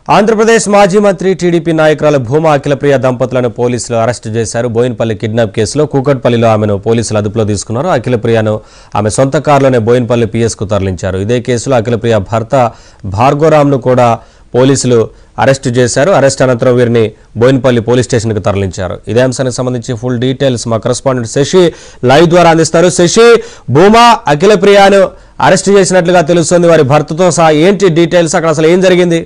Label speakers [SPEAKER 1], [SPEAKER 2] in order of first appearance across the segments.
[SPEAKER 1] ఆంధ్రప్రదేశ్ మాజీ మంత్రి టీడీపీ నాయకురాలు భూమా అఖిలప్రియ దంపతులను పోలీసులు అరెస్టు చేశారు బోయిన్పల్లి కిడ్నాప్ కేసులో కూకట్పల్లిలో ఆమెను పోలీసులు అదుపులో తీసుకున్నారు అఖిలప్రియను ఆమె సొంత కారులోనే బోయిన్పల్లి పిఎస్కు తరలించారు ఇదే కేసులో అఖిలప్రియ భర్త భార్గోరామ్ను కూడా పోలీసులు అరెస్టు చేశారు అరెస్ట్ అనంతరం వీరిని బోయిన్పల్లి పోలీస్ స్టేషన్కి తరలించారు ఇదే అంశానికి సంబంధించి ఫుల్ డీటెయిల్స్ మా కరెస్పాండెంట్ శశి లైవ్ ద్వారా అందిస్తారు శశి భూమా అఖిలప్రియను అరెస్ట్ చేసినట్లుగా తెలుస్తోంది వారి భర్తతో సహా ఏంటి డీటెయిల్స్ అక్కడ అసలు ఏం జరిగింది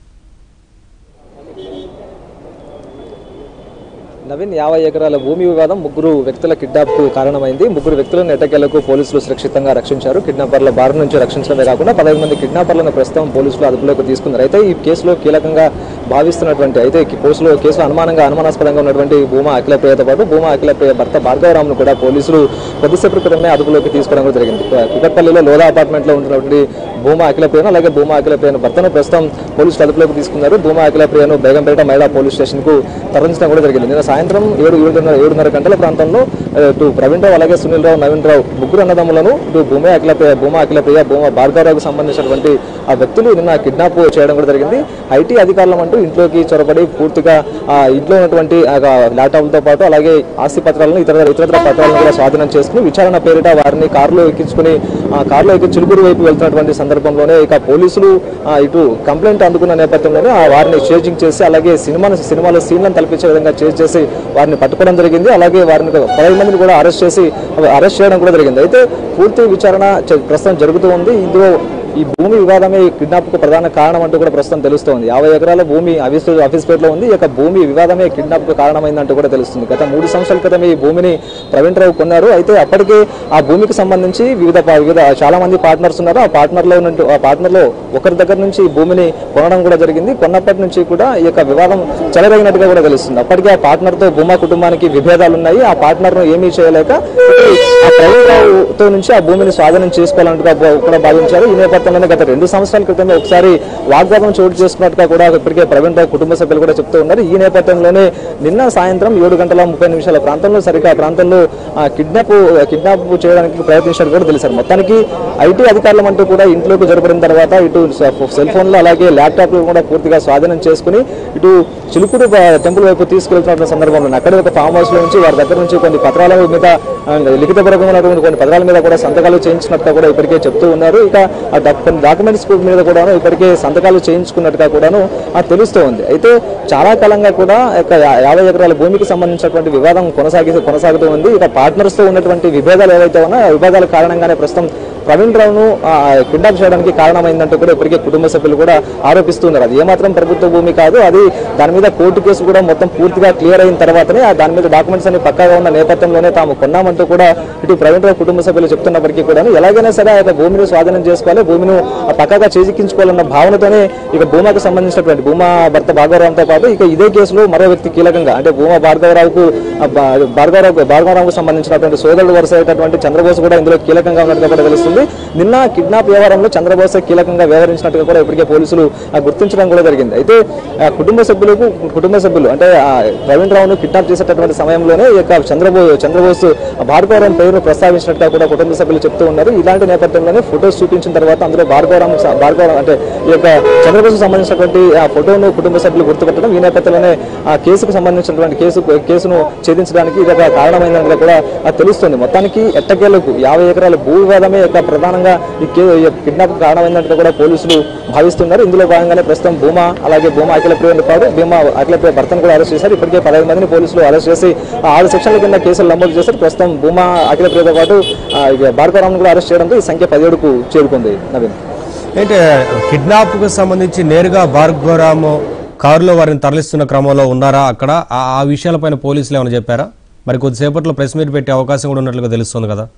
[SPEAKER 2] నవీన్ యాభై ఎకరాల భూమి వివాదం ముగ్గురు వ్యక్తుల కిడ్నాప్ కు కారణమైంది ముగ్గురు వ్యక్తులను ఎట్టకేలకు పోలీసులు సురక్షితంగా రక్షించారు కిడ్నాపర్ల బారి నుంచి రక్షించడమే కాకుండా పదహైదు మంది కిడ్నాపర్లను ప్రస్తుతం పోలీసులు అదుపులోకి తీసుకున్నారు అయితే ఈ కేసులో కీలకంగా భావిస్తున్నటువంటి అయితే ఈ కేసులో కేసులో అనుమానంగా అనుమానాస్పదంగా ఉన్నటువంటి భూమా అఖిలప్రియతో పాటు భూమా అఖిలప్రియ భర్త భార్గవరామ్ను కూడా పోలీసులు కొద్దిసేపటి క్రితమే అదుపులోకి తీసుకోవడం కూడా జరిగింది కుకట్పల్లిలో లోదా అపార్ట్మెంట్ లో ఉంటున్నటువంటి భూమా అఖిలప్రియను అలాగే భూమా అఖిలప్రియను భర్తను ప్రస్తుతం పోలీసులు అదుపులోకి తీసుకున్నారు భూమా అఖిలప్రియను బేగంపేట మహిళా పోలీస్ స్టేషన్ కు తరలించడం కూడా జరిగింది నిన్న సాయంత్రం ఏడు ఏడున్నర ఏడున్నర గంటల ప్రాంతంలో ఆ, ఇటు ప్రవీణ్ రావు అలాగే సునీల్ రావు నవీన్ రావు ముగ్గురు అన్నదమ్ములను ఇటు భూమి అఖిలప్రియ భూమా అఖిలప్రియ భూమా భార్గవరావుకు సంబంధించినటువంటి ఆ వ్యక్తులు నిన్న కిడ్నాప్ చేయడం కూడా జరిగింది ఐటీ అధికారులం అంటూ ఇంట్లోకి చొరబడి పూర్తిగా ఆ ఇంట్లో ఉన్నటువంటి ఆ ల్యాప్టాప్లతో పాటు అలాగే ఆస్తి పత్రాలను ఇతర ఇతరత్ర పత్రాలను కూడా స్వాధీనం చేసుకుని విచారణ పేరిట వారిని కారులో ఎక్కించుకుని ఆ కారులో ఎక్కి చిలుకూరు వైపు వెళ్తున్నటువంటి సందర్భంలోనే ఇక పోలీసులు ఆ, ఇటు కంప్లైంట్ అందుకున్న నేపథ్యంలోనే ఆ వారిని చేజింగ్ చేసి అలాగే సినిమాను సినిమాలో సీన్లను తలపించే విధంగా చేజ్ చేసి వారిని పట్టుకోవడం జరిగింది అలాగే వారిని పదహైదు మందిని కూడా అరెస్ట్ చేసి అరెస్ట్ చేయడం కూడా జరిగింది అయితే పూర్తి విచారణ చ- ప్రస్తుతం జరుగుతూ ఉంది ఇందులో ఈ భూమి వివాదమే ఈ కిడ్నాప్ కు ప్రధాన కారణం అంటూ కూడా ప్రస్తుతం తెలుస్తోంది యాభై ఎకరాల భూమి ఆఫీస్ ఆఫీస్ పేటలో ఉంది ఈ యొక్క భూమి వివాదమే కిడ్నాప్ కు కారణమైందంటూ కూడా తెలుస్తుంది గత మూడు సంవత్సరాల క్రితం ఈ భూమిని ప్రవీణ్ రావు కొన్నారు అయితే అప్పటికే ఆ భూమికి సంబంధించి వివిధ పా- వివిధ చాలా మంది పార్ట్నర్స్ ఉన్నారు ఆ పార్ట్నర్ లో ఉన్నట్టు ఆ పార్ట్నర్ లో ఒకరి దగ్గర నుంచి ఈ భూమిని కొనడం కూడా జరిగింది కొన్నప్పటి నుంచి కూడా ఈ యొక్క వివాదం చెలరేగినట్టుగా కూడా తెలుస్తుంది అప్పటికే ఆ పార్ట్నర్ తో భూమా కుటుంబానికి విభేదాలు ఉన్నాయి ఆ పార్ట్నర్ ను ఏమీ చేయలేక ఆ ప్రవీణ్ రావుతో నుంచి ఆ భూమిని స్వాధీనం చేసుకోవాలన్నట్టుగా బా- కూడా భావించారు ఈ నేపథ్యంలోనే గత రెండు సంవత్సరాల క్రితమే ఒకసారి వాగ్వాదం చోటు చేసుకున్నట్టుగా కూడా ఇప్పటికే ప్రవీణ్ రావు కుటుంబ సభ్యులు కూడా చెప్తూ ఉన్నారు ఈ నేపథ్యంలోనే నిన్న సాయంత్రం ఏడు గంటల ముప్పై నిమిషాల ప్రాంతంలో సరిగ్గా ఆ ప్రాంతంలో కిడ్నాప్ కిడ్నాప్ చేయడానికి ప్రయత్నించినట్టు కూడా తెలిసారు మొత్తానికి ఐటీ అధికారులు అంటూ కూడా ఇంట్లోకి జరపడిన తర్వాత ఇటు సెల్ ఫోన్లు అలాగే ల్యాప్టాప్లు కూడా పూర్తిగా స్వాధీనం చేసుకుని ఇటు చిలుకుడు టెంపుల్ వైపు తీసుకెళ్తున్న సందర్భంలో అక్కడే ఒక ఫామ్ హౌస్ లో నుంచి వారి దగ్గర నుంచి కొన్ని పత్రాల మీద ఆ, లిఖితపూర్వకమైనటువంటి కొన్ని పత్రాల మీద కూడా సంతకాలు చేయించినట్టుగా కూడా ఇప్పటికే చెప్తూ ఉన్నారు ఇక ఆ డాక్- కొన్ని డాక్యుమెంట్స్ మీద కూడాను ఇప్పటికే సంతకాలు చేయించుకున్నట్టుగా కూడాను ఆ తెలుస్తూ ఉంది అయితే చాలా కాలంగా కూడా ఇక యా- యాభై ఎకరాల భూమికి సంబంధించినటువంటి వివాదం కొనసాగి కొనసాగుతూ ఉంది ఇక పార్ట్నర్స్ తో ఉన్నటువంటి విభేదాలు ఏవైతే ఉన్నాయో ఆ విభేదాల కారణంగానే ప్రస్తుతం ప్రవీణ్ రావును కిడ్నాప్ చేయడానికి కారణమైందంటూ కూడా ఇప్పటికే కుటుంబ సభ్యులు కూడా ఆరోపిస్తున్నారు అది ఏమాత్రం ప్రభుత్వ భూమి కాదు అది దాని మీద కోర్టు కేసు కూడా మొత్తం పూర్తిగా క్లియర్ అయిన తర్వాతనే ఆ దాని మీద డాక్యుమెంట్స్ అన్ని పక్కాగా ఉన్న నేపథ్యంలోనే తాము కొన్నామంటూ కూడా ఇటు ప్రవీణ్ రావు కుటుంబ సభ్యులు చెప్తున్నప్పటికీ కూడా ఎలాగైనా సరే ఆ యొక్క భూమిని స్వాధీనం చేసుకోవాలి భూమిని ఆ పక్కాగా చేజిక్కించుకోవాలన్న భావనతోనే ఇక భూమాకు సంబంధించినటువంటి భూమా భర్త భార్గవరావుతో పాటు ఇక ఇదే కేసులో మరో వ్యక్తి కీలకంగా అంటే భూమా భార్గవరావుకు ఆ భా- భార్గవరావు భార్గవరావుకు సంబంధించినటువంటి సోదరుడు వరుస అయినటువంటి చంద్రబోస్ కూడా ఇందులో కీలకంగా ఉన్నట్టుగా కూడా తెలుస్తుంది నిన్న కిడ్నాప్ వ్యవహారంలో చంద్రబోస్ కీలకంగా వ్యవహరించినట్టుగా కూడా ఇప్పటికే పోలీసులు ఆ, గుర్తించడం కూడా జరిగింది అయితే ఆ, కుటుంబ సభ్యులకు కుటుంబ సభ్యులు అంటే ఆ, ప్రవీణ్ రావును కిడ్నాప్ చేసేటటువంటి సమయంలోనే ఈ యొక్క చంద్రబో చంద్రబోస్ భార్గవరావు పేరును ప్రస్తావించినట్టుగా కూడా కుటుంబ సభ్యులు చెప్తూ ఉన్నారు ఇలాంటి నేపథ్యంలోనే ఫొటోస్ చూపించిన తర్వాత అందులో భార్గవరావు భార్గవరావు అంటే ఈ యొక్క చంద్రబోస్ సంబంధించినటువంటి ఆ ఫోటోను కుటుంబ సభ్యులు గుర్తుపట్టడం ఈ నేపథ్యంలోనే ఆ కేసుకు సంబంధించినటువంటి కేసు కేసును ఛేదించడానికి ఇది ఒక కారణమైందని కూడా ఆ, తెలుస్తుంది మొత్తానికి ఎట్టకేలకు యాభై ఎకరాల భూ వివాదమే యొక్క ప్రధానంగా ఈ కే కిడ్నాప్ కారణమైనట్టుగా కూడా పోలీసులు భావిస్తున్నారు ఇందులో భాగంగానే ప్రస్తుతం భూమా అలాగే భూమా అఖిలప్రియని పాటు భీమా అఖిలప్రియ భర్తను కూడా అరెస్ట్ చేశారు ఇప్పటికే పదహైదు మందిని పోలీసులు అరెస్ట్ చేసి ఆ ఆరు సెక్షన్ల కింద కేసులు నమోదు చేశారు ప్రస్తుతం భూమా అఖిలప్రియతో పాటు ఆ, ఇక భార్గవరావును కూడా అరెస్ట్ చేయడంతో ఈ సంఖ్య పదిహేడుకు చేరుకుంది నవీన్
[SPEAKER 1] ఏంటి కిడ్నాప్కు సంబంధించి నేరుగా భార్గవరాము కారులో వారిని తరలిస్తున్న క్రమంలో ఉన్నారా అక్కడ ఆ ఆ విషయాలపైన పోలీసులు ఏమైనా చెప్పారా మరి కొద్దిసేపట్లో ప్రెస్ మీట్ పెట్టే అవకాశం కూడా ఉన్నట్లుగా తెలుస్తుంది కదా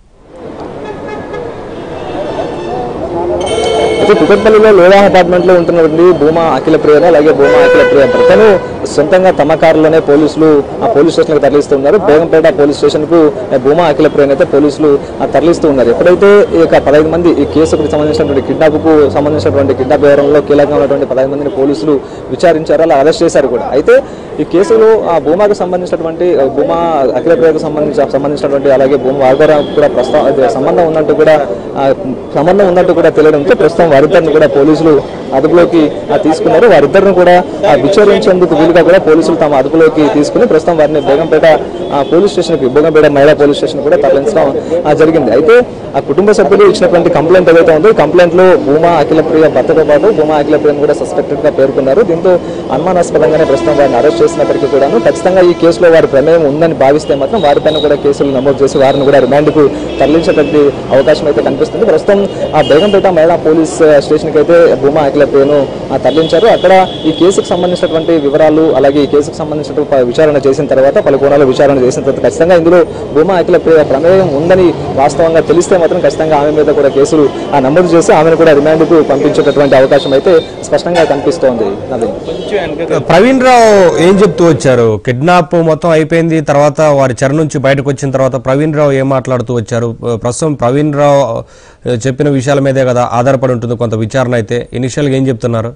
[SPEAKER 2] అయితే కుకట్పల్లిలో లోడా అపార్ట్మెంట్ లో ఉంటున్నటువంటి భూమా అఖిల ప్రియను అలాగే భూమా అఖిల ప్రియ భర్తను సొంతంగా తమ కారులోనే పోలీసులు ఆ పోలీస్ స్టేషన్ కి తరలిస్తూ ఉన్నారు బేగంపేట పోలీస్ స్టేషన్ కు ఆ భూమా అఖిల ప్రియను అయితే పోలీసులు ఆ తరలిస్తూ ఉన్నారు ఎప్పుడైతే ఈ యొక్క పదహైదు మంది ఈ కేసుకు సంబంధించినటువంటి కిడ్నాప్ కు సంబంధించినటువంటి కిడ్నాప్ వ్యవహారంలో కీలకంగా ఉన్నటువంటి పదహైదు మందిని పోలీసులు విచారించారు అలా అరెస్ట్ చేశారు కూడా అయితే ఈ కేసులో ఆ భూమాకి సంబంధించినటువంటి ఆ, భూమా అఖిల ప్రియకు సంబంధించి సంబంధించినటువంటి అలాగే భూమా వాగ్దారానికి కూడా ప్రస్తుతం అది సంబంధం ఉన్నట్టు కూడా ఆ, సంబంధం ఉన్నట్టు కూడా తెలియడంతో ప్రస్తుతం వారిద్దరిని కూడా పోలీసులు అదుపులోకి ఆ, తీసుకున్నారు వారిద్దరిని కూడా ఆ, విచారించేందుకు వీలుగా కూడా పోలీసులు తమ అదుపులోకి తీసుకుని ప్రస్తుతం వారిని బేగంపేట ఆ, పోలీస్ స్టేషన్కి బేగంపేట మహిళా పోలీస్ స్టేషన్ కూడా తరలించడం ఆ, జరిగింది అయితే ఆ కుటుంబ సభ్యులు ఇచ్చినటువంటి కంప్లైంట్ ఏదైతే ఉందో ఈ కంప్లైంట్ లో భూమా అఖిల ప్రియ భర్తతో పాటు భూమా అఖిల ప్రియను కూడా సస్పెక్టెడ్ గా పేర్కొన్నారు దీంతో అనుమానాస్పదంగానే ప్రస్తుతం వారిని అరెస్ట్ చేసినప్పటికీ కూడాను ఖచ్చితంగా ఈ కేసులో వారి ప్రమేయం ఉందని భావిస్తే మాత్రం వారిపైన కూడా కేసులు నమోదు చేసి వారిని కూడా రిమాండ్కు తరలించేటువంటి అవకాశం అయితే కనిపిస్తుంది ప్రస్తుతం ఆ బేగంపేట మహిళా పోలీస్ స్టేషన్కి అయితే భూమా అఖిల ప్రియను ఆ, తరలించారు అక్కడ ఈ కేసుకు సంబంధించినటువంటి వివరాలు అలాగే ఈ కేసుకు సంబంధించిన ప- విచారణ చేసిన తర్వాత పలు కోణాల విచారణ చేసిన తర్వాత ఖచ్చితంగా ఇందులో భూమా అఖిల ప్రియ ప్రమేయం ఉందని వాస్తవంగా తెలిస్తే మాత్రం ఖచ్చితంగా ఆమె మీద కూడా కేసులు ఆ, నమోదు చేసి ఆమెను కూడా రిమాండ్కు పంపించేటటువంటి అవకాశం అయితే స్పష్టంగా కనిపిస్తోంది నవీన్
[SPEAKER 1] ప్రవీణ్ రావు ఏం చెప్తూ వచ్చారు కిడ్నాప్ మొత్తం అయిపోయింది తర్వాత వారి చెర నుంచి బయటకు వచ్చిన తర్వాత ప్రవీణ్ రావు ఏం మాట్లాడుతూ వచ్చారు ప్రస్తుతం ప్రవీణ్ రావు ఆ, చెప్పిన విషయాల మీదే కదా ఆధారపడి ఉంటుంది కొంత విచారణ అయితే ఇనిషియల్గా ఏం చెప్తున్నారు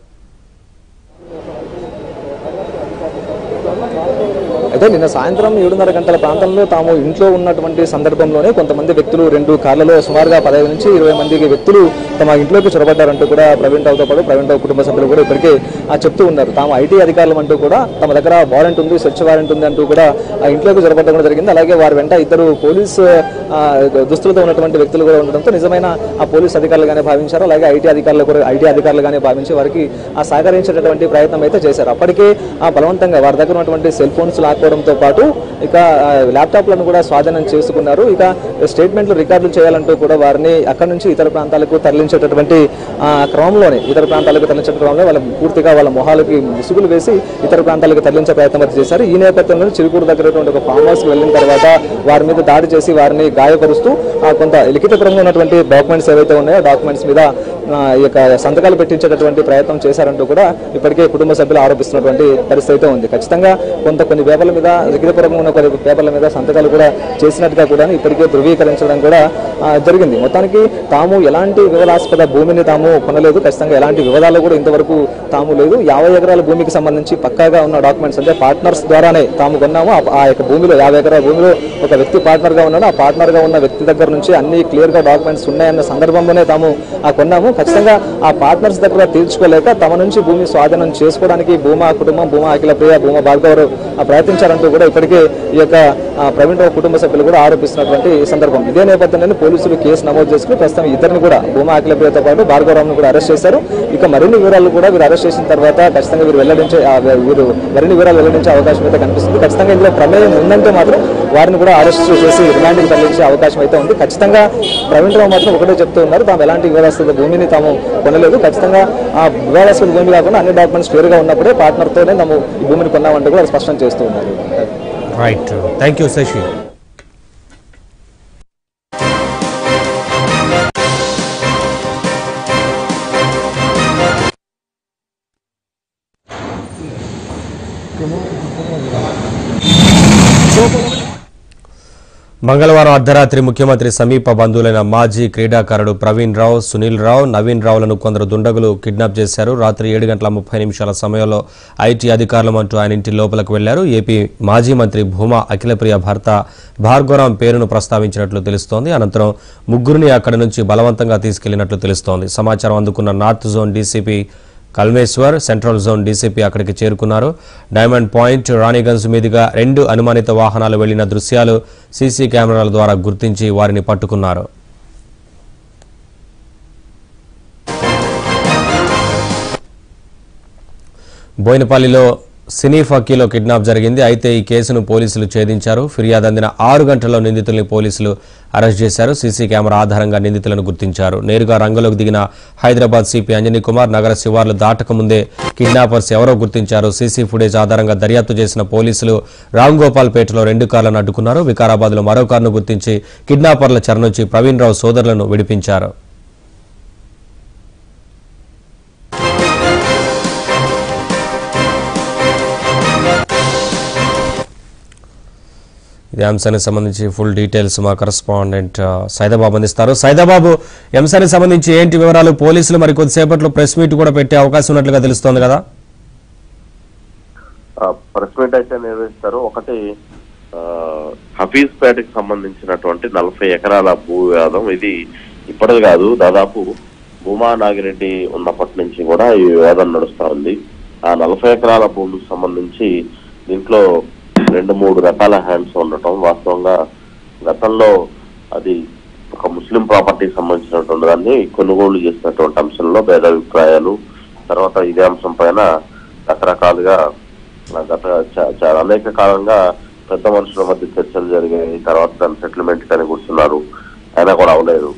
[SPEAKER 2] అయితే నిన్న సాయంత్రం ఏడున్నర గంటల ప్రాంతంలో తాము ఇంట్లో ఉన్నటువంటి సందర్భంలోనే కొంతమంది వ్యక్తులు రెండు కార్లలో సుమారుగా పదహైదు నుంచి ఇరవై మందికి వ్యక్తులు తమ ఇంట్లోకి చొరబడ్డారంటూ కూడా ప్రవీణ్ రావుతో పాటు ప్రవీణ్ రావు కుటుంబ సభ్యులు కూడా ఇప్పటికే ఆ చెప్తూ ఉన్నారు తాము ఐటీ అధికారులు అంటూ కూడా తమ దగ్గర వారెంట్ ఉంది సెర్చ్ వారెంట్ ఉంది అంటూ కూడా ఆ ఇంట్లోకి చొరబడ్డం కూడా జరిగింది అలాగే వారి వెంట ఇద్దరు పోలీస్ ఆ, దుస్తులతో ఉన్నటువంటి వ్యక్తులు కూడా ఉండడంతో నిజమైన ఆ పోలీస్ అధికారులుగానే భావించారు అలాగే ఐటీ అధికారులు కూడా ఐటీ అధికారులుగానే భావించి వారికి ఆ సహకరించేటటువంటి ప్రయత్నం అయితే చేశారు అప్పటికే ఆ బలవంతంగా వారి దగ్గర ఉన్నటువంటి సెల్ ఫోన్స్ లాక్కోవడంతో పాటు ఇక ఆ, ల్యాప్టాప్లను కూడా స్వాధీనం చేసుకున్నారు ఇక స్టేట్మెంట్లు రికార్డులు చేయాలంటూ కూడా వారిని అక్కడి నుంచి ఇతర ప్రాంతాలకు తరలించేటటువంటి ఆ, క్రమంలోనే ఇతర ప్రాంతాలకు తరలించే క్రమంలో వాళ్ళ పూర్తిగా వాళ్ళ మొహాలకి ముసుగులు వేసి ఇతర ప్రాంతాలకు తరలించే ప్రయత్నం అయితే చేశారు ఈ నేపథ్యంలో చిరుకూరు దగ్గర ఉన్నటువంటి ఒక ఫామ్ హౌస్కి వెళ్ళిన తర్వాత వారి మీద దాడి చేసి వారిని గాయపరుస్తూ ఆ, కొంత లిఖితపరంగా ఉన్నటువంటి డాక్యుమెంట్స్ ఏవైతే ఉన్నాయో డాక్యుమెంట్స్ మీద ఆ, ఈ యొక్క సంతకాలు పెట్టించేటటువంటి ప్రయత్నం చేశారంటూ కూడా ఇప్పటికే కుటుంబ సభ్యులు ఆరోపిస్తున్నటువంటి పరిస్థితి అయితే ఉంది ఖచ్చితంగా కొంత కొన్ని పేపర్ల మీద లిఖితపరంగా ఉన్న కొన్ని పేపర్ల మీద సంతకాలు కూడా చేసినట్టుగా కూడా ఇప్పటికే ధృవీకరించడం కూడా ఆ, జరిగింది మొత్తానికి తాము ఎలాంటి వివాదాస్పద భూమిని తాము కొనలేదు ఖచ్చితంగా ఎలాంటి వివాదాలు కూడా ఇంతవరకు తాము లేదు యాభై ఎకరాల భూమికి సంబంధించి పక్కాగా ఉన్న డాక్యుమెంట్స్ అంటే పార్ట్నర్స్ ద్వారానే తాము కొన్నాము ఆ- ఆ యొక్క భూమిలో యాభై ఎకరాల భూమిలో ఒక వ్యక్తి పార్ట్నర్ గా ఉన్నాడు ఆ పార్ట్నర్ గా ఉన్న వ్యక్తి దగ్గర నుంచి అన్ని క్లియర్ గా డాక్యుమెంట్స్ ఉన్నాయన్న సందర్భంలోనే తాము ఆ కొన్నాము ఖచ్చితంగా ఆ పార్ట్నర్స్ దగ్గర తీర్చుకోలేక తమ నుంచి భూమి స్వాధీనం చేసుకోవడానికి భూమా కుటుంబం భూమా అఖిల ప్రియ భూమా భార్గవరు ఆ ప్రయత్నించారంటూ కూడా ఇప్పటికే ఈ యొక్క ఆ, ప్రవీణ్ రావు కుటుంబ సభ్యులు కూడా ఆరోపిస్తున్నటువంటి సందర్భం ఇదే నేపథ్యంలో పోలీసులు కేసు నమోదు చేసుకుని ప్రస్తుతం ఇద్దరిని కూడా భూమా అఖిల ప్రియతో పాటు భార్గవరావును కూడా అరెస్ట్ చేశారు ఇక మరిన్ని వివరాలు కూడా వీరు అరెస్ట్ చేసిన తర్వాత ఖచ్చితంగా వీరు వెల్లడించే ఆ, వీరు మరిన్ని వివరాలు వెల్లడించే అవకాశం అయితే కనిపిస్తుంది ఖచ్చితంగా ఇందులో ప్రమేయం ఉందంటే మాత్రం వారిని కూడా అరెస్ట్ చేసి రిమాండ్కి తరలించే అవకాశం అయితే ఉంది ఖచ్చితంగా ప్రవీణ్ రావు మాత్రం ఒకటే చెప్తూ ఉన్నారు తాము ఎలాంటి వివాదాస్పద భూమిని తాము కొనలేదు ఖచ్చితంగా ఆ వివాదాస్పద భూమి కాకుండా అన్ని డాక్యుమెంట్స్ క్లియర్గా ఉన్నప్పుడే పార్ట్నర్తోనే తాము ఈ భూమిని కొన్నామంటే కూడా స్పష్టం చేస్తూ ఉన్నారు
[SPEAKER 1] రైట్ థ్యాంక్ యూ శశి మంగళవారం అర్ధరాత్రి ముఖ్యమంత్రి సమీప బంధువులైన మాజీ క్రీడాకారుడు ప్రవీణ్ రావు సునీల్ రావు నవీన్ రావులను కొందరు దుండగులు కిడ్నాప్ చేశారు రాత్రి ఏడు గంటల ముప్పై నిమిషాల సమయంలో ఐటీ అధికారులమంటూ ఆయన ఇంటి లోపలికి వెళ్లారు ఏపీ మాజీ మంత్రి భూమా అఖిలప్రియ భర్త భార్గవరాం పేరును ప్రస్తావించినట్లు తెలుస్తోంది అనంతరం ముగ్గురిని అక్కడి నుంచి బలవంతంగా తీసుకెళ్లినట్లు తెలుస్తోంది సమాచారం అందుకున్న north zone DCP Kalmeshwar central zone DCP అక్కడికి చేరుకున్నారు డైమండ్ పాయింట్ రాణిగంజ్ మీదుగా రెండు అనుమానిత వాహనాలు వెళ్లిన దృశ్యాలు సీసీ కెమెరాల ద్వారా గుర్తించి వారిని పట్టుకున్నారు బోయినపల్లిలో సినీ ఫకీలో కిడ్నాప్ జరిగింది అయితే ఈ కేసును పోలీసులు ఛేదించారు ఫిర్యాదు అందిన ఆరు గంటల్లో నిందితుల్ని పోలీసులు అరెస్ట్ చేశారు సీసీ కెమెరా ఆధారంగా నిందితులను గుర్తించారు నేరుగా రంగంలోకి దిగిన హైదరాబాద్ సిపి అంజనీ కుమార్ నగర శివార్లు దాటకముందే కిడ్నాపర్స్ ఎవరో గుర్తించారు సీసీ ఫుటేజ్ ఆధారంగా దర్యాప్తు చేసిన పోలీసులు రామ్ గోపాల్పేటలో రెండు కార్లను అడ్డుకున్నారు వికారాబాద్లో మరో కారును గుర్తించి కిడ్నాపర్ల చెర నుంచి ప్రవీణ్ రావు సోదరులను విడిపించారు ఇదే అంశానికి సంబంధించి ఫుల్ డీటెయిల్స్ మా కరస్పాండెంట్ ఆ, సైదాబాబు అందిస్తారు సైదాబాబు ఈ అంశానికి సంబంధించి ఏంటి వివరాలు పోలీసులు మరి కొద్దిసేపట్లో ప్రెస్ మీట్ కూడా పెట్టే అవకాశం ఉన్నట్లుగా తెలుస్తోంది కదా
[SPEAKER 3] ప్రెస్ మీట్ అయితే నిర్వహిస్తారు ఒకటి ఆ, హఫీజ్పేటకి సంబంధించినటువంటి నలభై ఎకరాల భూ వివాదం ఇది ఇప్పటిది కాదు దాదాపు భూమా నాగిరెడ్డి ఉన్నప్పటి నుంచి కూడా ఈ వివాదం నడుస్తా ఉంది ఆ నలభై ఎకరాల భూమికి సంబంధించి దీంట్లో రెండు మూడు రకాల హ్యాండ్స్ ఉండటం వాస్తవంగా గతంలో అది ఒక ముస్లిం ప్రాపర్టీకి సంబంధించినటువంటి దాన్ని కొనుగోలు చేసినటువంటి అంశంలో భేదాభిప్రాయాలు తర్వాత ఇదే అంశం పైన రకరకాలుగా ఆ, గత చ- చ- అనేక కాలంగా పెద్ద మనుషుల మధ్య చర్చలు జరిగాయి తర్వాత దాని సెటిల్మెంట్ కానీ కూర్చున్నారు అయినా కూడా అవలేదు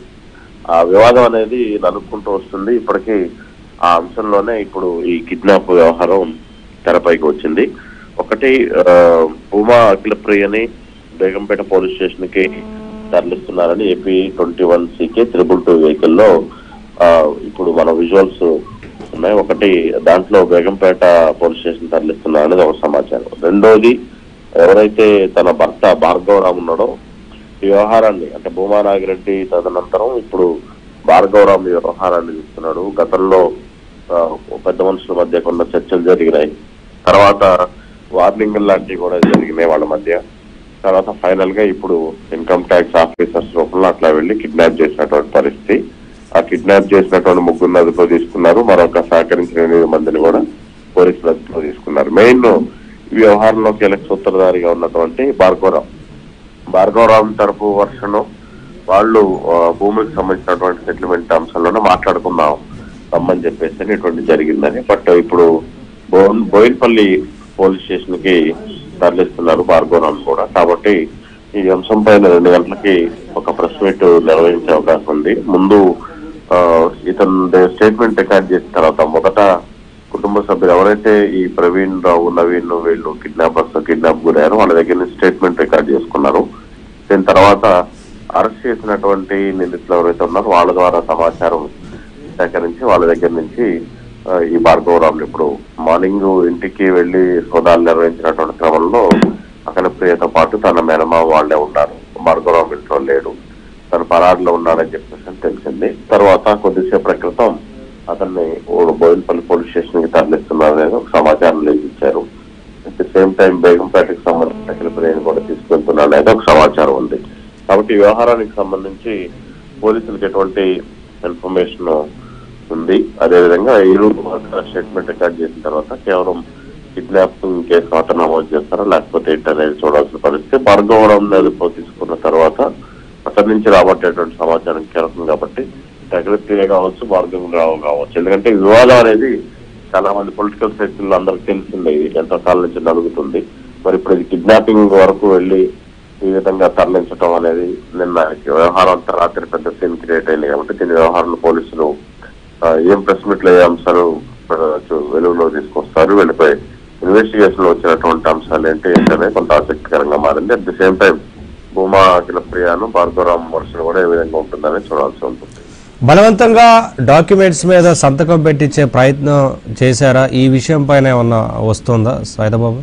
[SPEAKER 3] ఆ వివాదం అనేది నలుపుకుంటూ వస్తుంది ఇప్పటికీ ఆ అంశంలోనే ఇప్పుడు ఈ కిడ్నాప్ వ్యవహారం తెరపైకి వచ్చింది ఒకటి ఆ, భూమా అఖిల ప్రియని బేగంపేట పోలీస్ స్టేషన్ కి తరలిస్తున్నారని AP twenty one CK triple two vehicle లో ఆ, ఇప్పుడు మన విజువల్స్ ఉన్నాయి ఒకటి దాంట్లో బేగంపేట పోలీస్ స్టేషన్ తరలిస్తున్నారనేది ఒక సమాచారం రెండోది ఎవరైతే తన భర్త భార్గవరావు ఉన్నాడో ఈ వ్యవహారాన్ని అంటే భూమా నాగిరెడ్డి తదనంతరం ఇప్పుడు భార్గవరావు ఈ వ్యవహారాన్ని చూస్తున్నాడు గతంలో ఆ, పెద్ద మనుషుల మధ్య కొన్ని చర్చలు జరిగినాయి తర్వాత వార్నింగ్ లాంటివి కూడా జరిగినాయి వాళ్ళ మధ్య తర్వాత ఫైనల్ గా ఇప్పుడు ఇన్కమ్ ట్యాక్స్ ఆఫీసర్స్ రూపంలో అట్లా వెళ్ళి కిడ్నాప్ చేసినటువంటి పరిస్థితి ఆ కిడ్నాప్ చేసినటువంటి ముగ్గురు అదుపులో తీసుకున్నారు మరొక సహకరించిన ఎనిమిది మందిని కూడా పోలీసులు అదుపులో తీసుకున్నారు మెయిన్ ఈ వ్యవహారంలో కీలక సూత్రధారిగా ఉన్నటువంటి భార్గవరావు భార్గవరావు తరపు వర్షను వాళ్ళు ఆ, భూమికి సంబంధించినటువంటి సెటిల్మెంట్ అంశంలోనే మాట్లాడుకుందాం రమ్మని చెప్పేసి అని ఇటువంటి జరిగిందని బట్ ఇప్పుడు బోన్ బోయిన్పల్లి పోలీస్ స్టేషన్ కి తరలిస్తున్నారు భార్గవరావు కూడా కాబట్టి ఈ అంశం పైన రెండు గంటలకి ఒక ప్రెస్ మీట్ నిర్వహించే అవకాశం ఉంది ముందు ఆ, ఇతను స్టేట్మెంట్ రికార్డ్ చేసిన తర్వాత మొదట కుటుంబ సభ్యులు ఎవరైతే ఈ ప్రవీణ్ రావు నవీన్ వీళ్ళు కిడ్నాపర్స్ కిడ్నాప్ గురయ్యారో వాళ్ళ దగ్గర నుంచి స్టేట్మెంట్ రికార్డ్ చేసుకున్నారు దీని తర్వాత అరెస్ట్ చేసినటువంటి నిందితులు ఎవరైతే ఉన్నారో వాళ్ళ ద్వారా సమాచారం సేకరించి వాళ్ళ దగ్గర నుంచి ఆ, ఈ భార్గవరావుని ఇప్పుడు మార్నింగ్ ఇంటికి వెళ్లి సోదాలు నిర్వహించినటువంటి క్రమంలో అక్కడ ప్రియతో పాటు తన మేనమా వాళ్ళే ఉన్నారు భార్గవరావు ఇంట్లో లేడు తను పరాడులో ఉన్నాడని చెప్పేసి అని తెలిసింది తర్వాత కొద్దిసేపటి క్రితం అతన్ని ఓ- బోయినపల్లి పోలీస్ స్టేషన్ కి తరలిస్తున్నారు అనేది ఒక సమాచారం ఇచ్చారు అట్ ది సేమ్ టైం బేగంపేటకి సంబంధించిన అఖిల ప్రియని కూడా తీసుకెళ్తున్నాడు అనేది ఒక సమాచారం ఉంది కాబట్టి ఈ వ్యవహారానికి సంబంధించి పోలీసులకు ఎటువంటి ఇన్ఫర్మేషన్ ఉంది అదేవిధంగా ఈరోజు స్టేట్మెంట్ రికార్డ్ చేసిన తర్వాత కేవలం కిడ్నాపింగ్ కేసు ఆట నమోదు చేస్తారా లేకపోతే ఏంటి అనేది చూడాల్సిన పరిస్థితి భార్గవరం అదుపులో తీసుకున్న తర్వాత అక్కడి నుంచి రాబట్టేటువంటి సమాచారం కీలకం కాబట్టి సెక్రటరీ కావచ్చు భార్గవ రావు కావచ్చు ఎందుకంటే ఈ వివాదం అనేది చాలా మంది పొలిటికల్ సైకిల్ అందరికి తెలిసిందే ఇది ఎంతో కాలం నుంచి నలుగుతుంది మరి ఇప్పుడు ఇది కిడ్నాపింగ్ వరకు వెళ్ళి ఈ విధంగా తరలించడం అనేది నిన్న వ్యవహారం అంతా రాత్రి పెద్ద సీన్ క్రియేట్ అయింది కాబట్టి దీని వ్యవహారంలో పోలీసులు ఆ, ఏం ప్రెస్ మీట్లు ఏ అంశాలు ఆ, చూ- వెలుగులో తీసుకొస్తారు వెళ్ళిపోయి ఇన్వెస్టిగేషన్ లో వచ్చినటువంటి అంశాలు ఏంటి ఏంటనే కొంత ఆసక్తికరంగా మారింది at the same time Bhuma Akhila ప్రియాను భార్గవరామ్ వర్షం కూడా ఏ విధంగా ఉంటుందని చూడాల్సి ఉంటుంది
[SPEAKER 1] బలవంతంగా డాక్యుమెంట్స్ మీద సంతకం పెట్టించే ప్రయత్నం చేశారా ఈ విషయం పైన ఏమన్నా వస్తుందా సైదబాబు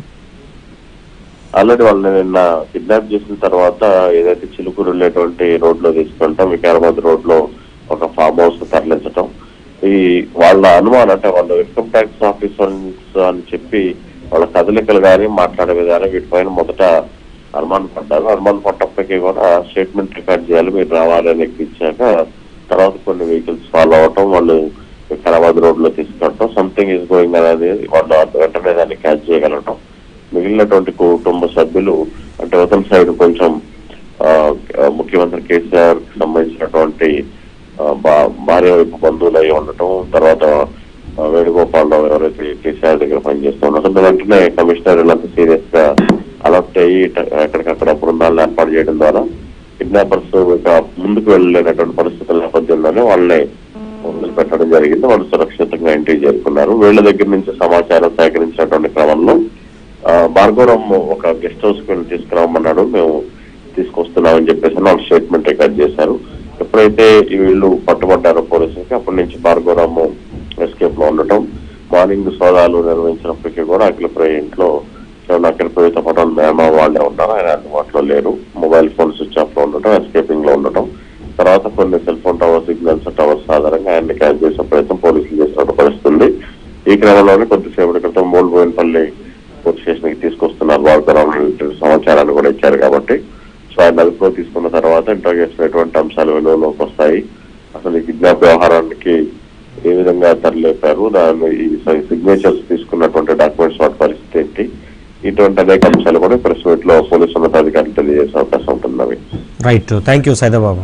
[SPEAKER 3] ఆల్రెడీ వాళ్ళని నిన్న కిడ్నాప్ చేసిన తర్వాత ఏదైతే చిలుకూరు వెళ్ళేటువంటి రోడ్ లో తీసుకుంటాం వికారాబాద్ రోడ్ లో ఒక ఫామ్ హౌస్ తరలించడం ఈ వాళ్ళ అనుమానం అంటే వాళ్ళు ఇన్కమ్ ట్యాక్స్ ఆఫీసర్స్ అని చెప్పి వాళ్ళ కదలికలు కానీ మాట్లాడే విధానం వీటిపైన మొదట అనుమానం పడ్డారు అనుమానం పడ్డప్పటికీ కూడా స్టేట్మెంట్ రికార్డ్ చేయాలి మీరు రావాలి అని ఎక్కించాక తర్వాత కొన్ని వెహికల్స్ ఫాలో అవటం వాళ్ళు వికారాబాద్ రోడ్ లో తీసుకెళ్ళటం సంథింగ్ ఇస్ గోయింగ్ అనేది వాళ్ళు వెంటనే దాన్ని క్యాచ్ చేయగలగటం మిగిలినటువంటి కుటుంబ సభ్యులు అంటే అవతల సైడ్ కొంచెం ఆ, ముఖ్యమంత్రి కేసీఆర్ కి సంబంధించినటువంటి ఆ, భా- భార్య వైపు బంధువులు అయి ఉండటం తర్వాత ఆ, వేణుగోపాలరావు ఎవరైతే కేసీఆర్ దగ్గర పనిచేస్తున్నారో అసలు వెంటనే కమిషనర్ వీళ్ళంతా సీరియస్ గా అలర్ట్ అయ్యి ఇట- ఎక్కడికక్కడ బృందాలను ఏర్పాటు చేయడం ద్వారా కిడ్నాపర్స్ ఇక ముందుకు వెళ్ళలేనటువంటి పరిస్థితుల నేపథ్యంలోనే వాళ్ళని వదిలిపెట్టడం జరిగింది వాళ్ళు సురక్షితంగా ఇంటికి చేరుకున్నారు వీళ్ళ దగ్గర నుంచి సమాచారం సేకరించినటువంటి క్రమంలో ఆ, భార్గవరామ్ ఒక గెస్ట్ హౌస్ కి వెళ్ళి తీసుకురామన్నాడు మేము తీసుకొస్తున్నామని చెప్పేసి వాళ్ళు స్టేట్మెంట్ రికార్డ్ చేశారు ఎప్పుడైతే ఈ వీళ్ళు పట్టుబడ్డారో పోలీసులకి అప్పటి నుంచి భార్గవరామ్ ఎస్కేప్ లో ఉండటం మార్నింగ్ సోదాలు నిర్వహించినప్పటికీ కూడా అఖిల ప్రియ ఇంట్లో కేవలం అఖిల ప్రియతో పాటు వాళ్ళ మేమ వాళ్ళే ఉన్నారు ఆయన అందుబాటులో లేరు మొబైల్ ఫోన్ స్విచ్ ఆఫ్ లో ఉండటం ఎస్కేపింగ్ లో ఉండటం తర్వాత కొన్ని cell phone tower signals towers ఆధారంగా ఆయన్ని క్యాచ్ చేసే ప్రయత్నం పోలీసులు చేసినట్టు పరిస్థితుంది ఈ క్రమంలోనే కొద్దిసేపటి క్రితం మూలబోయినపల్లి పోలీస్ స్టేషన్ కి తీసుకొస్తున్నారు భార్గవరావు అనేటువంటి సమాచారాన్ని కూడా ఇచ్చారు కాబట్టి సో ఆయన అదుపులో తీసుకున్న తర్వాత ఇంట్రాగేషన్ ఎటువంటి అంశాలు వెలుగులోకి వస్తాయి అసలు ఈ కిడ్నాప్ వ్యవహారానికి ఏ విధంగా తరలిపారు దాని ఈ సిగ్నేచర్స్ తీసుకున్నటువంటి డాక్యుమెంట్స్ వాటి పరిస్థితి ఏంటి ఇటువంటి అనేక అంశాలు కూడా ప్రెస్ మీట్ లో పోలీసు ఉన్నతాధికారులు తెలియజేసే అవకాశం ఉంటుంది Naveen
[SPEAKER 1] right thank you Saidababu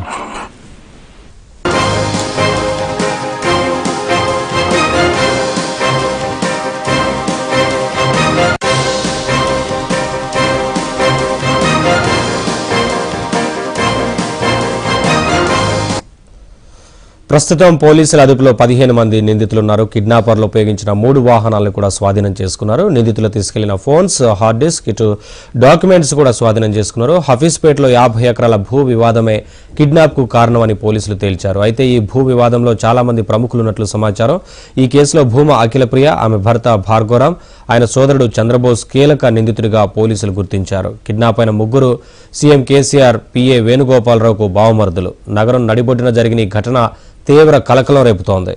[SPEAKER 1] ప్రస్తుతం పోలీసుల అదుపులో పదిహేను మంది నిందితులున్నారు కిడ్నాపర్లు ఉపయోగించిన మూడు వాహనాలను కూడా స్వాధీనం చేసుకున్నారు నిందితులు తీసుకెళ్లిన ఫోన్స్ హార్డ్ డిస్క్ ఇటు డాక్యుమెంట్స్ కూడా స్వాధీనం చేసుకున్నారు హఫీజ్పేటలో యాభై ఎకరాల భూ వివాదమే కిడ్నాప్ కు కారణమని పోలీసులు తేల్చారు అయితే ఈ భూ వివాదంలో చాలా మంది ప్రముఖులున్నట్లు సమాచారం ఈ కేసులో భూమ అఖిలప్రియ ఆమె భర్త భార్గవరాం ఆయన సోదరుడు చంద్రబోస్ కీలక నిందితుడిగా పోలీసులు గుర్తించారు కిడ్నాప్ అయిన ముగ్గురు సీఎం కేసీఆర్ పీఏ వేణుగోపాలరావుకు బావమరుదులు నగరం నడిబొడ్డున జరిగిన ఈ ఘటన తీవ్ర కలకలం రేపుతోంది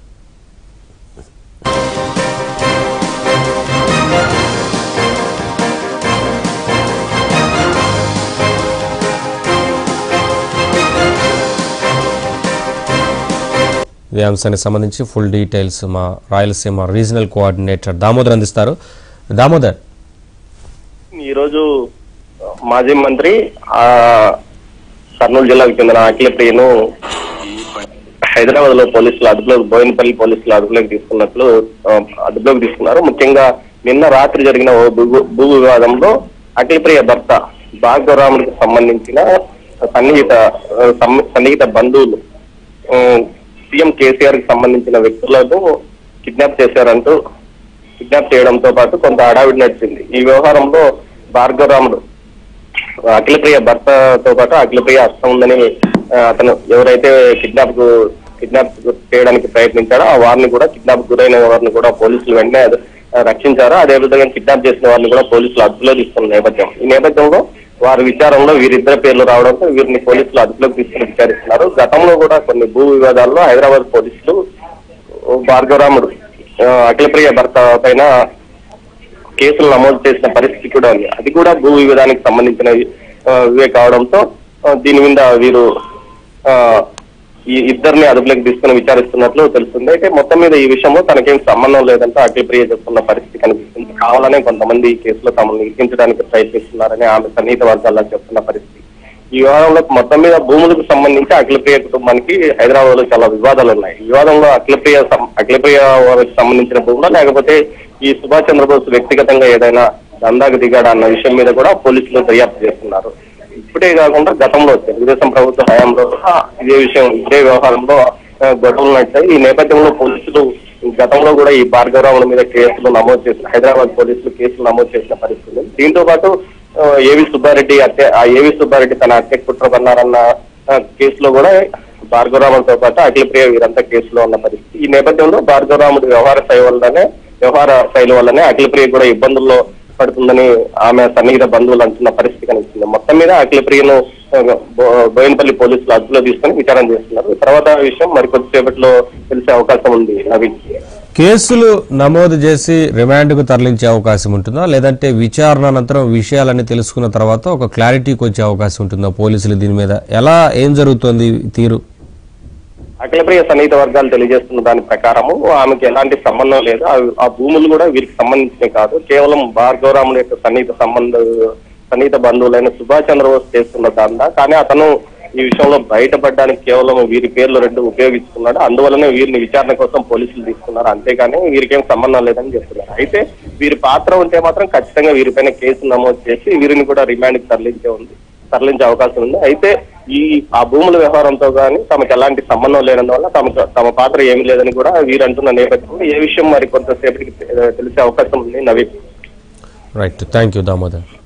[SPEAKER 1] ఈ అంశానికి సంబంధించి ఫుల్ డీటెయిల్స్ మా రాయలసీమ రీజనల్ కోఆర్డినేటర్ దామోదర్ అందిస్తారు దామోదర్
[SPEAKER 4] ఈరోజు మాజీ మంత్రి ఆ కర్నూలు జిల్లాకు చెందిన అఖిలప్రియను హైదరాబాద్ లో పోలీసులు అదుపులోకి బోయినపల్లి పోలీసులు అదుపులోకి తీసుకున్నట్లు ఆ, అదుపులోకి తీసుకున్నారు ముఖ్యంగా నిన్న రాత్రి జరిగిన ఓ భూ భూ వివాదంలో అఖిలప్రియ భర్త భార్గవరాముడికి సంబంధించిన సన్నిహిత ఆ, సమ్- సన్నిహిత బంధువులు ఆ, సీఎం కేసీఆర్ కి సంబంధించిన వ్యక్తులను కిడ్నాప్ చేశారంటూ కిడ్నాప్ చేయడంతో పాటు కొంత హడావిడి నడిచింది ఈ వ్యవహారంలో భార్గవరాముడు అఖిలప్రియ భర్తతో పాటు అఖిలప్రియ హస్తం ఉందని ఆ, అతను ఎవరైతే కిడ్నాప్ కు కిడ్నాప్ చేయడానికి ప్రయత్నించాడో ఆ వారిని కూడా కిడ్నాప్ గురైన వారిని కూడా పోలీసులు వెంటనే ఆ, రక్షించారు అదేవిధంగా కిడ్నాప్ చేసిన వారిని కూడా పోలీసులు అదుపులో తీసుకున్న నేపథ్యం ఈ నేపథ్యంలో వారి విచారంలో వీరిద్దరి పేర్లు రావడంతో వీరిని పోలీసులు అదుపులోకి తీసుకుని విచారిస్తున్నారు గతంలో కూడా కొన్ని భూ వివాదాల్లో హైదరాబాద్ పోలీసులు భార్గవరాముడు ఆ, అఖిలప్రియ భర్త పైన కేసులు నమోదు చేసిన పరిస్థితి కూడా ఉంది అది కూడా భూ వివాదానికి సంబంధించిన ఆ, ఇవే కావడంతో ఆ, దీని మీద వీరు ఆ, ఈ ఇద్దరిని అదుపులోకి తీసుకుని విచారిస్తున్నట్లు తెలుస్తుంది అయితే మొత్తం మీద ఈ విషయంలో తనకేం సంబంధం లేదంటే అఖిలప్రియ చెప్తున్న పరిస్థితి కనిపిస్తుంది కావాలనే కొంతమంది ఈ కేసులో తమను ఇరికించడానికి ప్రయత్నిస్తున్నారని ఆమె సన్నిహిత వర్గాల్లో చెప్తున్న పరిస్థితి ఈ వ్యవహారంలో మొత్తం మీద భూములకు సంబంధించి అఖిలప్రియ కుటుంబానికి హైదరాబాద్ లో చాలా వివాదాలు ఉన్నాయి ఈ వివాదంలో అఖిలప్రియ సం- అఖిలప్రియ వారికి సంబంధించిన భూములా లేకపోతే ఈ సుభాష్ చంద్రబోస్ వ్యక్తిగతంగా ఏదైనా దందాకు దిగాడా అన్న విషయం మీద కూడా పోలీసులు దర్యాప్తు చేస్తున్నారు ఇప్పుడే కాకుండా గతంలో తెలుగుదేశం ప్రభుత్వ హయాంలో కూడా ఇదే విషయం ఇదే వ్యవహారంలో ఆ, గొడవలు నడిచాయి ఈ నేపథ్యంలో పోలీసులు గతంలో కూడా ఈ భార్గవరావుల మీద కేసులు నమోదు చేసిన హైదరాబాద్ పోలీసులు కేసులు నమోదు చేసిన పరిస్థితి ఉంది. దీంతో పాటు ఆ, ఏవి సుబ్బారెడ్డి హత్య ఆ ఏవి సుబ్బారెడ్డి తన హత్య కుట్ర పన్నారన్న ఆ, కేసులో కూడా భార్గవరాములతో పాటు అఖిలప్రియ వీరంతా కేసులో ఉన్న పరిస్థితి ఈ నేపథ్యంలో భార్గవరాముడి వ్యవహార శైలి వల్లనే వ్యవహార శైలి వల్లనే అఖిలప్రియ కూడా ఇబ్బందుల్లో పడుతుందని ఆమె సన్నిహిత బంధువులు అంటున్న పరిస్థితి కనిపిస్తుంది మొత్తం మీద అఖిలప్రియను ఆ, బో- బోయినపల్లి పోలీసులు అదుపులో తీసుకొని విచారణ చేస్తున్నారు తర్వాత ఈ విషయం మరి కొద్దిసేపట్లో తెలిసే అవకాశం ఉంది నవీన్
[SPEAKER 1] కేసులు నమోదు చేసి రిమాండ్కు తరలించే అవకాశం ఉంటుందా లేదంటే విచారణ అనంతరం విషయాలన్నీ తెలుసుకున్న తర్వాత ఒక క్లారిటీకి వచ్చే అవకాశం ఉంటుందా పోలీసులు దీని మీద ఎలా ఏం జరుగుతోంది ఈ తీరు
[SPEAKER 4] అఖిలప్రియ సన్నిహిత వర్గాలు తెలియజేస్తున్న దాని ప్రకారము ఆమెకి ఎలాంటి సంబంధం లేదు ఆ- ఆ భూములు కూడా వీరికి సంబంధించినవి కాదు కేవలం భార్గవరాముడి యొక్క సన్నిహిత సంబంధ సన్నిహిత బంధువులైన సుభాష్ చంద్రబోస్ చేస్తున్న దందా కానీ అతను ఈ విషయంలో బయటపడడానికి కేవలం వీరి పేర్లు రెండు ఉపయోగించుకున్నాడు అందువల్లనే వీరిని విచారణ కోసం పోలీసులు తీసుకున్నారు అంతేగాని వీరికేం సంబంధం లేదని చెప్తున్నారు అయితే వీరి పాత్ర ఉంటే మాత్రం ఖచ్చితంగా వీరిపైన కేసు నమోదు చేసి వీరిని కూడా రిమాండ్కి తరలించే ఉంది తరలించే అవకాశం ఉంది అయితే ఈ ఆ భూముల వ్యవహారంతో కానీ తమకు ఎలాంటి సంబంధం లేనందువల్ల తమకు తమ పాత్ర ఏమీ లేదని కూడా వీరు అంటున్న నేపథ్యంలో ఏ విషయం మరి కొంతసేపటికి తె- తెలిసే అవకాశం ఉంది Naveen
[SPEAKER 1] right thank you Damodar